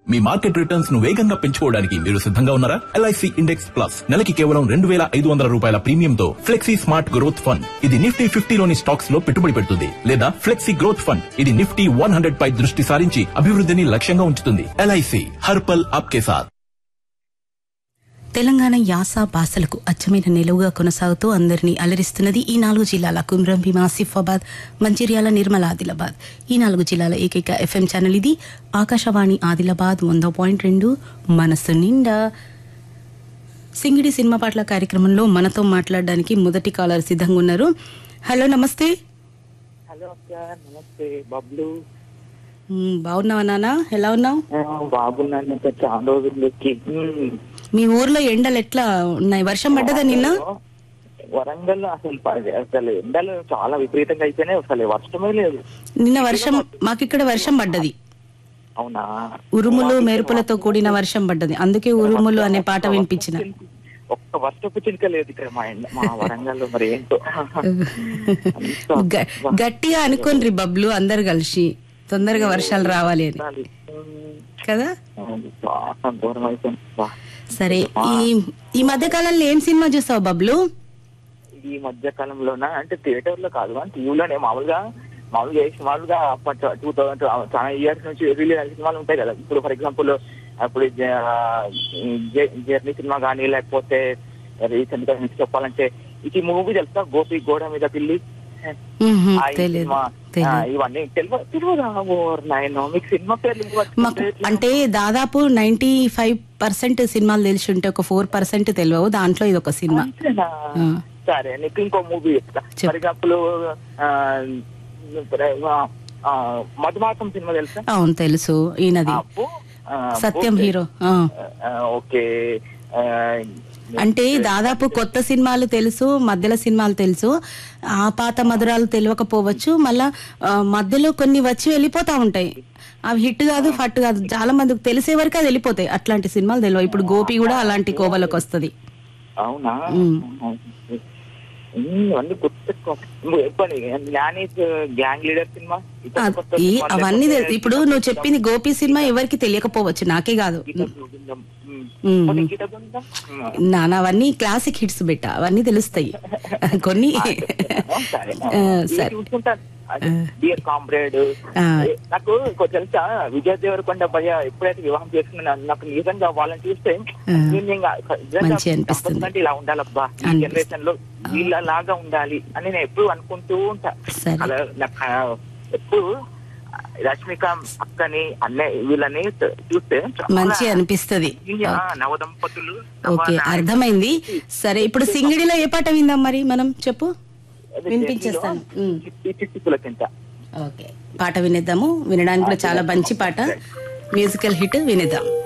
మీ market returns ను వేగంగా పెంచుకోవడానికి మీరు సిద్ధంగా ఉన్నారా ఎల్ఐసి ఇండెక్స్ ప్లస్ నెలకి కేవలం రెండు వేల ఐదు వందల రూపాయల ప్రీమియంతో ఫ్లెక్సీ స్మార్ట్ గ్రోత్ ఫండ్ ఇది నిఫ్టీ ఫిఫ్టీలోని స్టాక్స్ లో పెట్టుబడి పెడుతుంది లేదా ఫ్లెక్సీ గ్రోత్ ఫండ్ ఇది నిఫ్టీ వన్ హండ్రెడ్ పై దృష్టి సారించి అభివృద్ధిని లక్ష్యంగా ఉంచుతుంది ఎల్ఐసి హర్పల్ ఆప్కే సాథ్ తెలంగాణ యాస భాషలకు అచ్చమైన నిలువుగా కొనసాగుతూ అందరినీ అలరిస్తున్నది ఈ నాలుగు జిల్లాల కుమ్రం భీమా ఆసిఫాబాద్ మంచిర్యాల నిర్మల ఆదిలాబాద్ ఈ నాలుగు జిల్లాల ఏకైక ఎఫ్ఎం ఛానల్ ఇది ఆకాశవాణి ఆదిలాబాద్ వంద పాయింట్ రెండు మనసు నిండా సింగిడి సినిమా పాటల కార్యక్రమంలో మనతో మాట్లాడడానికి మొదటి కాలర్ సిద్ధంగా ఉన్నారు హలో నమస్తే హలో అక్క నమస్తే బబ్లు మ్, బాగున్నావా నాన్న ఎలా ఉన్నావు ఆ, బాగున్నాను అక్క చాలా రోజులకి ఉమ్. మీ ఊర్లో ఎండలు ఎట్లా ఉన్నాయి వర్షం పడ్డదా నిన్న వరంగల్ అసలు ప- అసలు ఎండలు చాలా విపరీతంగా అయిపోయినాయి అసలు వర్షమే లేదు నిన్న వర్షం మాకిక్కడ వర్షం పడ్డది అవునా ఉరుములు మెరుపులతో కూడిన వర్షం పడ్డది అందుకే ఉరుములు అనే పాట వినిపించిన ఒక్క వర్షపు చిలుక లేదు ఇక్కడ మా ఎండ మా వరంగల్ మరి ఏంటో అంతా గ- గట్టిగా అనుకోండి బబ్లు అందరు కలిసి తొందరగా వర్షాలు రావాలి అని ఉండాలి. ఉమ్. కదా అవును, చాలా దూరం అయిపోయింది బా. సరే ఈ ఈ మధ్య కాలంలో ఏం సినిమా చూస్తావు బబ్లు ఈ మధ్య కాలంలోన అంటే థియేటర్ లో కాదు కానీ టీవీలోనే మామూలుగా మామూలుగా ఏ మామూలుగా టూ థౌసండ్ చాలా ఇయర్స్ నుంచి రిలీజ్ అయిన సినిమాలు ఉంటాయి కదా ఇప్పుడు ఫర్ ఎగ్జాంపుల్ అప్పుడు జర్నీ సినిమా కానీ లేకపోతే రీసెంట్ గా మీకు చెప్పాలంటే ఇది మూవీ తెలుసా గోపి గోడ మీద పిల్లి మ్హూ, ఆ, ఈ తెలియదు సినిమా, ఆ, తెలియదు ఇవన్నీ తెలియదు తెలియదా ఓర్ నాయన మీకు సినిమా పేర్లు ఎందుకు మాకు మర్చిపోతే ఎట్లా? అంటే దాదాపు నైన్టీ ఫైవ్ పర్సెంట్ సినిమాలు తెలిసి ఉంటే ఒక ఫోర్ పర్సెంట్ తెలియవు దాంట్లో ఇది ఒక సినిమా అంతేనా? ఆ. సరే నీకు ఇంకో మూవీ చెప్తా చెప్పు. ఫర్ ఎగ్జాంపుల్ మధుమాసం సినిమా తెలుసా అవును తెలుసు ఈయనది అప్పు ఆ, సత్యం ఓకే. హీరో ఆ. ఆ, ఓకే ఆ, అంటే దాదాపు కొత్త సినిమాలు తెలుసు మధ్యలో సినిమాలు తెలుసు ఆ పాత మధురాలు తెలియకపోవచ్చు మళ్ళా ఆ, మధ్యలో కొన్ని వచ్చి వెళ్ళిపోతా ఉంటాయి అవి హిట్ కాదు ఫట్ కాదు చాలా మందికి తెలిసే వరకు అది వెళ్ళిపోతాయి అట్లాంటి సినిమాలు తెలియవు ఇప్పుడు గోపి కూడా అలాంటి కోవలకు వస్తది అవునా ఉమ్. ఉమ్, అన్ని కొత్త జ్ఞానీస్ గ్యాంగ్ లీడర్ సినిమా ఇతర ఆ, కొత్త ఈ సినిమాలు అవన్నీ లేకపోతే తెలు- ఇప్పుడు నువ్వు చెప్పింది గోపి సినిమా ఎవరికి తెలియకపోవచ్చు నాకే కాదు గీత గోవిందం. ఉమ్. ఉమ్. పోనీ గీత గోవిందం? ఉమ్. నాన్న అవన్నీ క్లాసిక్ హిట్స్ బిట్ట అవన్నీ తెలుస్తాయి కొన్ని సరే ఆ, ఇది సరే చూసుకుంటాను డియర్ కామ్రేడ్ ఆ. నాకు ఇంకో తెలుసా విజయ్ దేవరకొండ భయ ఎప్పుడైతే వివాహం చేసుకున్నాను నాకు నిజంగా వాళ్ళని చూస్తే ఆ. నేను ఇంకా నిజంగా మంచిగా అనిపిస్తుంది. దంపతులు అంటే ఇలా ఉండాలబ్బా ఈ అనిపిస్తుంది. జనరేషన్ లో వీళ్ళలాగా ఉండాలి అని నేను ఎప్పుడు అనుకుంటూ ఉంటా సరే. అలా నాకు ఆ, ఎప్పుడు రష్మిక అక్కని అన్నయ్య వీళ్ళని చూస్తే చాలా మంచి అనిపిస్తది ఆ, నవదంపతులు ఓకే నవ- అర్థమైంది సరే ఇప్పుడు సింగిడిలో ఏ పాట విందాం మరి మనం చెప్పు అదే వినిపించేస్తాను ఉమ్. చిట్టి చిట్టి పులకింత ఓకే పాట వినేద్దాము వినడానికి కూడా చాలా మంచి పాట మ్యూజికల్ హిట్ వినేద్దాం